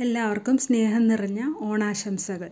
എല്ലാവർക്കും സ്നേഹം നിറഞ്ഞ ഓണാശംസകൾ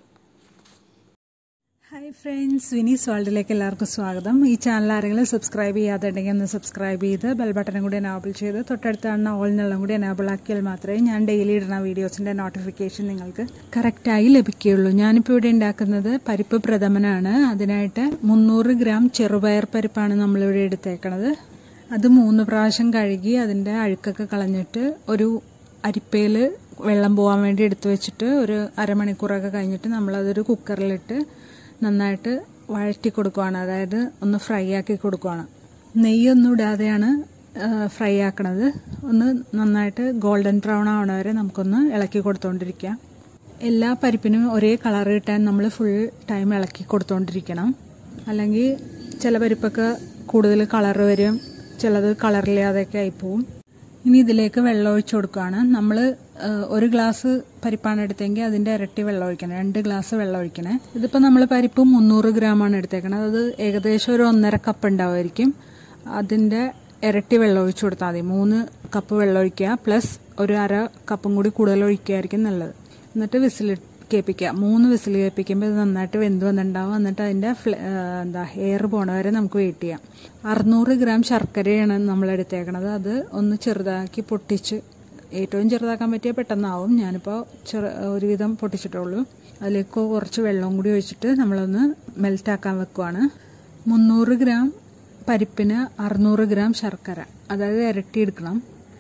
ഹായ് ഫ്രണ്ട്സ് വിനീസ് വേൾഡിലേക്ക് എല്ലാവർക്കും സ്വാഗതം ഈ ചാനൽ ആരെങ്കിലും സബ്സ്ക്രൈബ് ചെയ്യാതുണ്ടെങ്കിൽ ഒന്ന് സബ്സ്ക്രൈബ് ചെയ്ത് ബെൽ ബട്ടണും കൂടി എനാബിൾ ചെയ്ത് തൊട്ടടുത്ത് കാണുന്ന ഓൾ എന്നുള്ളതും കൂടി എനാബിൾ ആക്കിയാൽ മാത്രമേ ഞാൻ ഡെയിലി ഇടുന്ന വീഡിയോസിൻ്റെ നോട്ടിഫിക്കേഷൻ നിങ്ങൾക്ക് കറക്റ്റായി ലഭിക്കുകയുള്ളൂ ഞാനിപ്പോൾ ഇവിടെ ഉണ്ടാക്കുന്നത് പരിപ്പ് പ്രഥമനാണ് അതിനായിട്ട് മുന്നൂറ് ഗ്രാം ചെറുപയർ പരിപ്പാണ് നമ്മളിവിടെ എടുത്തേക്കണത് അത് മൂന്ന് പ്രാവശ്യം കഴുകി അതിൻ്റെ അഴുക്കൊക്കെ കളഞ്ഞിട്ട് ഒരു അരിപ്പയിൽ വെള്ളം പോകാൻ വേണ്ടി എടുത്തു വെച്ചിട്ട് ഒരു അരമണിക്കൂറൊക്കെ കഴിഞ്ഞിട്ട് നമ്മളതൊരു കുക്കറിലിട്ട് നന്നായിട്ട് വഴറ്റി കൊടുക്കുവാണ് അതായത് ഒന്ന് ഫ്രൈ ആക്കി കൊടുക്കുവാണ് നെയ്യൊന്നും ഇടാതെയാണ് ഫ്രൈ ആക്കണത് ഒന്ന് നന്നായിട്ട് ഗോൾഡൻ ബ്രൗൺ ആവണ വരെ നമുക്കൊന്ന് ഇളക്കി കൊടുത്തുകൊണ്ടിരിക്കാം എല്ലാ പരിപ്പിനും ഒരേ കളർ കിട്ടാൻ നമ്മൾ ഫുൾ ടൈം ഇളക്കി കൊടുത്തുകൊണ്ടിരിക്കണം അല്ലെങ്കിൽ ചില പരിപ്പൊക്കെ കൂടുതൽ കളർ വരും ചിലത് കളറില്ലാതെയൊക്കെ ആയിപ്പോവും ഇനി ഇതിലേക്ക് വെള്ളം ഒഴിച്ചു കൊടുക്കുകയാണ് നമ്മൾ ഒരു ഗ്ലാസ് പരിപ്പാണ് എടുത്തെങ്കിൽ അതിൻ്റെ ഇരട്ടി വെള്ളം ഒഴിക്കണം രണ്ട് ഗ്ലാസ് വെള്ളം ഒഴിക്കണേ ഇതിപ്പോൾ നമ്മൾ പരിപ്പ് മുന്നൂറ് ഗ്രാമാണ് എടുത്തേക്കണത് അത് ഏകദേശം ഒരു ഒന്നര കപ്പ് ഉണ്ടാവുമായിരിക്കും അതിൻ്റെ ഇരട്ടി വെള്ളം ഒഴിച്ചു കൊടുത്താൽ മതി മൂന്ന് കപ്പ് വെള്ളം ഒഴിക്കുക പ്ലസ് ഒരു അര കപ്പും കൂടി കൂടുതൽ ഒഴിക്കുകയായിരിക്കും നല്ലത് എന്നിട്ട് വിസിൽ കേൾപ്പിക്കുക മൂന്ന് വിസിൽ കേൾപ്പിക്കുമ്പോൾ ഇത് നന്നായിട്ട് വെന്ത് വന്നിട്ടുണ്ടാവും എന്നിട്ട് അതിൻ്റെ എന്താ എയർ പോണ വരെ നമുക്ക് വെയിറ്റ് ചെയ്യാം അറുന്നൂറ് ഗ്രാം ശർക്കരയാണ് നമ്മൾ എടുത്തേക്കണത് അത് ഒന്ന് ചെറുതാക്കി പൊട്ടിച്ച് ഏറ്റവും ചെറുതാക്കാൻ പറ്റിയ പെട്ടെന്നാവും ഞാനിപ്പോൾ ചെറു ഒരുവിധം പൊട്ടിച്ചിട്ടുള്ളൂ അതിലേക്ക് കുറച്ച് വെള്ളവും കൂടി ഒഴിച്ചിട്ട് നമ്മളൊന്ന് മെൽറ്റാക്കാൻ വെക്കുവാണ് മുന്നൂറ് ഗ്രാം പരിപ്പിന് അറുന്നൂറ് ഗ്രാം ശർക്കര അതായത് ഇരട്ടിയെടുക്കണം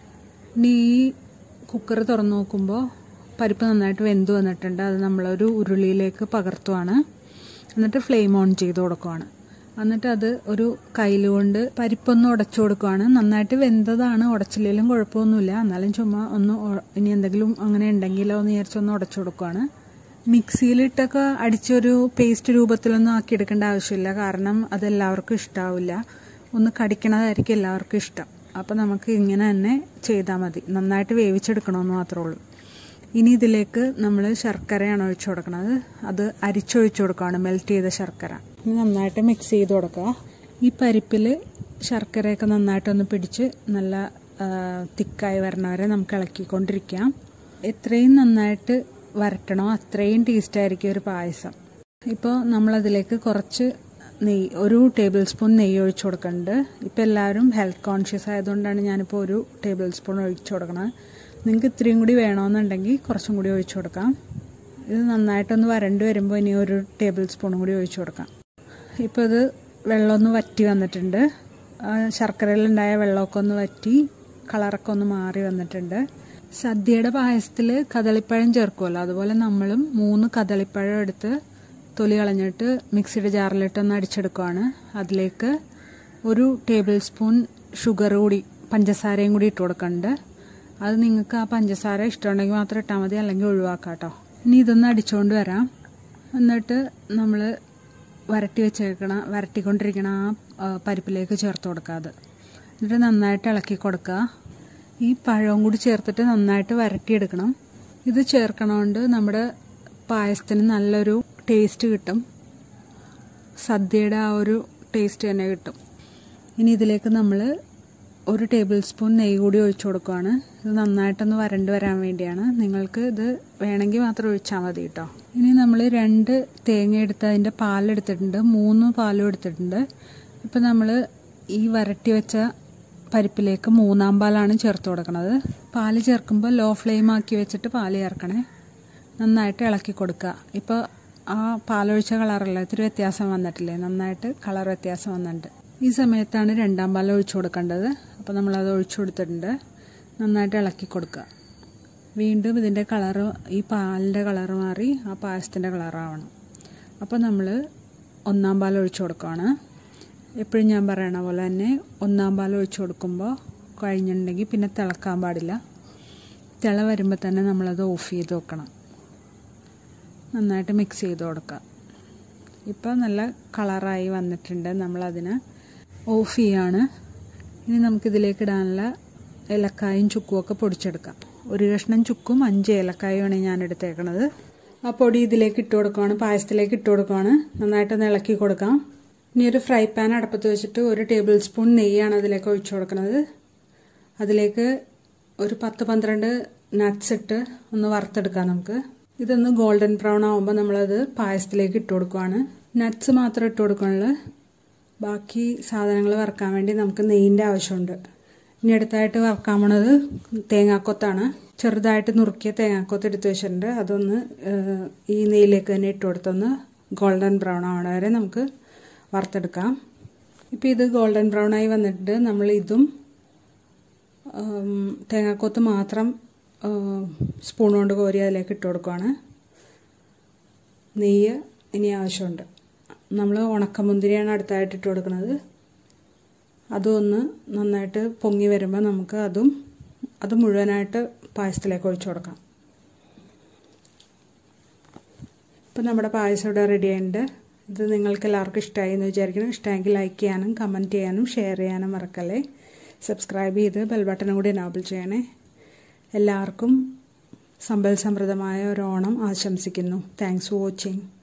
ഇനി ഈ കുക്കർ തുറന്നു നോക്കുമ്പോൾ പരിപ്പ് നന്നായിട്ട് വെന്ത് വന്നിട്ടുണ്ട് അത് നമ്മളൊരു ഉരുളിയിലേക്ക് പകർത്തുവാണ് എന്നിട്ട് ഫ്ലെയിം ഓൺ ചെയ്ത് കൊടുക്കുവാണ് എന്നിട്ട് അത് ഒരു കയ്യിൽ കൊണ്ട് പരിപ്പൊന്ന് ഉടച്ചു കൊടുക്കുവാണ് നന്നായിട്ട് വെന്തതാണ് ഉടച്ചില്ലെങ്കിലും കുഴപ്പമൊന്നുമില്ല എന്നാലും ചുമ്മാ ഒന്ന് ഇനി എന്തെങ്കിലും അങ്ങനെ ഉണ്ടെങ്കിലോ എന്ന് വിചാരിച്ചൊന്ന് ഉടച്ചു കൊടുക്കുവാണ് മിക്സിയിലിട്ടൊക്കെ അടിച്ചൊരു പേസ്റ്റ് രൂപത്തിലൊന്നും ആക്കിയെടുക്കേണ്ട ആവശ്യമില്ല കാരണം അതെല്ലാവർക്കും ഇഷ്ടാവില്ല ഒന്ന് കടിക്കണതായിരിക്കും എല്ലാവർക്കും ഇഷ്ടം അപ്പോൾ നമുക്ക് ഇങ്ങനെ തന്നെ ചെയ്താൽ മതി നന്നായിട്ട് വേവിച്ചെടുക്കണമെന്ന് മാത്രമേ ഉള്ളൂ ഇനി ഇതിലേക്ക് നമ്മൾ ശർക്കരയാണ് ഒഴിച്ചു കൊടുക്കുന്നത് അത് അരിച്ചൊഴിച്ചു കൊടുക്കുകയാണ് മെൽറ്റ് ചെയ്ത ശർക്കര ഇനി നന്നായിട്ട് മിക്സ് ചെയ്ത് കൊടുക്കുക ഈ പരിപ്പിൽ ശർക്കരയൊക്കെ നന്നായിട്ടൊന്ന് പിടിച്ച് നല്ല തിക്കായി വരണ വരെ നമുക്ക് ഇളക്കിക്കൊണ്ടിരിക്കാം എത്രയും നന്നായിട്ട് വരട്ടണോ അത്രയും ടേസ്റ്റ് ആയിരിക്കും ഒരു പായസം ഇപ്പോൾ നമ്മളതിലേക്ക് കുറച്ച് നെയ്യ് ഒരു ടേബിൾ സ്പൂൺ നെയ്യ് ഒഴിച്ചു കൊടുക്കുന്നുണ്ട് ഇപ്പോൾ എല്ലാവരും ഹെൽത്ത് കോൺഷ്യസ് ആയതുകൊണ്ടാണ് ഞാനിപ്പോൾ ഒരു ടേബിൾ സ്പൂൺ ഒഴിച്ചു കൊടുക്കണത് നിങ്ങൾക്ക് ഇത്രയും കൂടി വേണമെന്നുണ്ടെങ്കിൽ കുറച്ചും കൂടി ഒഴിച്ചു കൊടുക്കാം ഇത് നന്നായിട്ടൊന്ന് വരണ്ട് വരുമ്പോൾ ഇനി ഒരു ടേബിൾ സ്പൂണും കൂടി ഒഴിച്ചു കൊടുക്കാം ഇപ്പോൾ ഇത് വെള്ളമൊന്ന് വറ്റി വന്നിട്ടുണ്ട് ശർക്കരയിലുണ്ടായ വെള്ളമൊക്കെ ഒന്ന് വറ്റി കളറൊക്കെ ഒന്ന് മാറി വന്നിട്ടുണ്ട് സദ്യയുടെ പായസത്തിൽ കദളിപ്പഴം ചേർക്കുമല്ലോ അതുപോലെ നമ്മളും മൂന്ന് കദളിപ്പഴം എടുത്ത് തൊലി കളഞ്ഞിട്ട് മിക്സിയുടെ ജാറിലിട്ടൊന്ന് അടിച്ചെടുക്കുവാണ് അതിലേക്ക് ഒരു ടേബിൾ സ്പൂൺ ഷുഗർ കൂടി പഞ്ചസാരയും കൂടി ഇട്ട് കൊടുക്കുന്നുണ്ട് അത് നിങ്ങൾക്ക് ആ പഞ്ചസാര ഇഷ്ടമുണ്ടെങ്കിൽ മാത്രം ഇട്ടാൽ മതി അല്ലെങ്കിൽ ഒഴിവാക്കാം കേട്ടോ ഇനി ഇതൊന്ന് അടിച്ചുകൊണ്ട് വരാം എന്നിട്ട് നമ്മൾ വരട്ടി വെച്ചേക്കണ വരട്ടിക്കൊണ്ടിരിക്കണ ആ പരിപ്പിലേക്ക് ചേർത്ത് കൊടുക്കുക അത് എന്നിട്ട് നന്നായിട്ട് ഇളക്കി കൊടുക്കുക ഈ പഴവും കൂടി ചേർത്തിട്ട് നന്നായിട്ട് വരട്ടിയെടുക്കണം ഇത് ചേർക്കണോണ്ട് നമ്മുടെ പായസത്തിന് നല്ലൊരു ടേസ്റ്റ് കിട്ടും സദ്യയുടെ ആ ഒരു ടേസ്റ്റ് തന്നെ കിട്ടും ഇനി ഇതിലേക്ക് നമ്മൾ ഒരു ടേബിൾ സ്പൂൺ നെയ്യ് കൂടി ഒഴിച്ചു കൊടുക്കുകയാണ് ഇത് നന്നായിട്ടൊന്ന് വരണ്ട് വരാൻ വേണ്ടിയാണ് നിങ്ങൾക്ക് ഇത് വേണമെങ്കിൽ മാത്രം ഒഴിച്ചാൽ മതി കേട്ടോ ഇനി നമ്മൾ രണ്ട് തേങ്ങ എടുത്ത് അതിൻ്റെ പാലെടുത്തിട്ടുണ്ട് മൂന്ന് പാലും എടുത്തിട്ടുണ്ട് ഇപ്പം നമ്മൾ ഈ വരട്ടി വെച്ച പരിപ്പിലേക്ക് മൂന്നാം പാലാണ് ചേർത്ത് കൊടുക്കുന്നത് പാല് ചേർക്കുമ്പോൾ ലോ ഫ്ലെയിം ആക്കി വെച്ചിട്ട് പാല് ചേർക്കണേ നന്നായിട്ട് ഇളക്കി കൊടുക്കുക ഇപ്പോൾ ആ പാലൊഴിച്ച കളറല്ല ഇത്തിരി വ്യത്യാസം വന്നിട്ടില്ലേ നന്നായിട്ട് കളർ വ്യത്യാസം വന്നിട്ടുണ്ട് ഈ സമയത്താണ് രണ്ടാം പാൽ ഒഴിച്ചു കൊടുക്കേണ്ടത് അപ്പോൾ നമ്മളത് ഒഴിച്ചു കൊടുത്തിട്ടുണ്ട് നന്നായിട്ട് ഇളക്കി കൊടുക്കുക വീണ്ടും ഇതിൻ്റെ കളറ് ഈ പാലിൻ്റെ കളറ് മാറി ആ പായസത്തിൻ്റെ കളറാവണം അപ്പോൾ നമ്മൾ ഒന്നാം പാൽ ഒഴിച്ചു കൊടുക്കുകയാണ് എപ്പോഴും ഞാൻ പറയണ പോലെ തന്നെ ഒന്നാം പാൽ ഒഴിച്ചു കൊടുക്കുമ്പോൾ കഴിഞ്ഞിട്ടുണ്ടെങ്കിൽ പിന്നെ തിളക്കാൻ പാടില്ല തിള വരുമ്പോൾ തന്നെ നമ്മളത് ഓഫ് ചെയ്ത് വെക്കണം നന്നായിട്ട് മിക്സ് ചെയ്ത് കൊടുക്കുക ഇപ്പോൾ നല്ല കളറായി വന്നിട്ടുണ്ട് നമ്മളതിന് ഓഫ് ചെയ്യാണ് ഇനി നമുക്കിതിലേക്ക് ഇടാനുള്ള ഏലക്കായും ചുക്കുമൊക്കെ പൊടിച്ചെടുക്കാം ഒരു കഷ്ണം ചുക്കും അഞ്ച് ഏലക്കായുമാണ് ഞാൻ എടുത്തേക്കണത് ആ പൊടി ഇതിലേക്ക് ഇട്ട് കൊടുക്കുകയാണ് പായസത്തിലേക്ക് ഇട്ട് കൊടുക്കുകയാണ് നന്നായിട്ടൊന്ന് ഇളക്കി കൊടുക്കാം ഇനി ഒരു ഫ്രൈ പാൻ അടുപ്പത്ത് വെച്ചിട്ട് ഒരു ടേബിൾ സ്പൂൺ നെയ്യാണ് അതിലേക്ക് ഒഴിച്ചു കൊടുക്കുന്നത് അതിലേക്ക് ഒരു പത്ത് പന്ത്രണ്ട് നട്ട്സ് ഇട്ട് ഒന്ന് വറുത്തെടുക്കാം നമുക്ക് ഇതൊന്ന് ഗോൾഡൻ ബ്രൗൺ ആകുമ്പോൾ നമ്മളത് പായസത്തിലേക്ക് ഇട്ട് കൊടുക്കുവാണ് നട്ട്സ് മാത്രം ഇട്ട് കൊടുക്കാനുള്ള ബാക്കി സാധനങ്ങൾ വറുക്കാൻ വേണ്ടി നമുക്ക് നെയ്യിൻ്റെ ആവശ്യമുണ്ട് ഇനി അടുത്തായിട്ട് വറുക്കാൻ പോണത് തേങ്ങാക്കൊത്താണ് ചെറുതായിട്ട് നുറുക്കിയ തേങ്ങാക്കൊത്ത് എടുത്ത് വെച്ചിട്ടുണ്ട് അതൊന്ന് ഈ നെയ്യിലേക്ക് തന്നെ ഇട്ട് കൊടുത്തൊന്ന് ഗോൾഡൻ ബ്രൗൺ ആവണ വരെ നമുക്ക് വറുത്തെടുക്കാം ഇപ്പോൾ ഇത് ഗോൾഡൻ ബ്രൗൺ ആയി വന്നിട്ട് നമ്മൾ ഇതും തേങ്ങാക്കൊത്ത് മാത്രം സ്പൂൺ കൊണ്ട് കോരി അതിലേക്ക് ഇട്ട് കൊടുക്കുകയാണ് നെയ്യ് ഇനി ആവശ്യമുണ്ട് നമ്മൾ ഉണക്കമുന്തിരിയാണ് അടുത്തായിട്ട് ഇട്ട് കൊടുക്കുന്നത് അതും ഒന്ന് നന്നായിട്ട് പൊങ്ങി വരുമ്പോൾ നമുക്ക് അതും അത് മുഴുവനായിട്ട് പായസത്തിലേക്ക് ഒഴിച്ചു കൊടുക്കാം ഇപ്പം നമ്മുടെ പായസം ഇവിടെ റെഡി ആയിട്ടുണ്ട് ഇത് നിങ്ങൾക്ക് എല്ലാവർക്കും ഇഷ്ടമായി എന്ന് വിചാരിക്കണം ഇഷ്ടമെങ്കിൽ ലൈക്ക് ചെയ്യാനും കമൻറ്റ് ചെയ്യാനും ഷെയർ ചെയ്യാനും മറക്കല്ലേ സബ്സ്ക്രൈബ് ചെയ്ത് ബെൽ ബട്ടണും കൂടി എനാബിൾ ചെയ്യണേ എല്ലാവർക്കും സമ്പൽ സമൃദ്ധമായ ഒരു ഓണം ആശംസിക്കുന്നു താങ്ക്സ് ഫോർ വാച്ചിങ്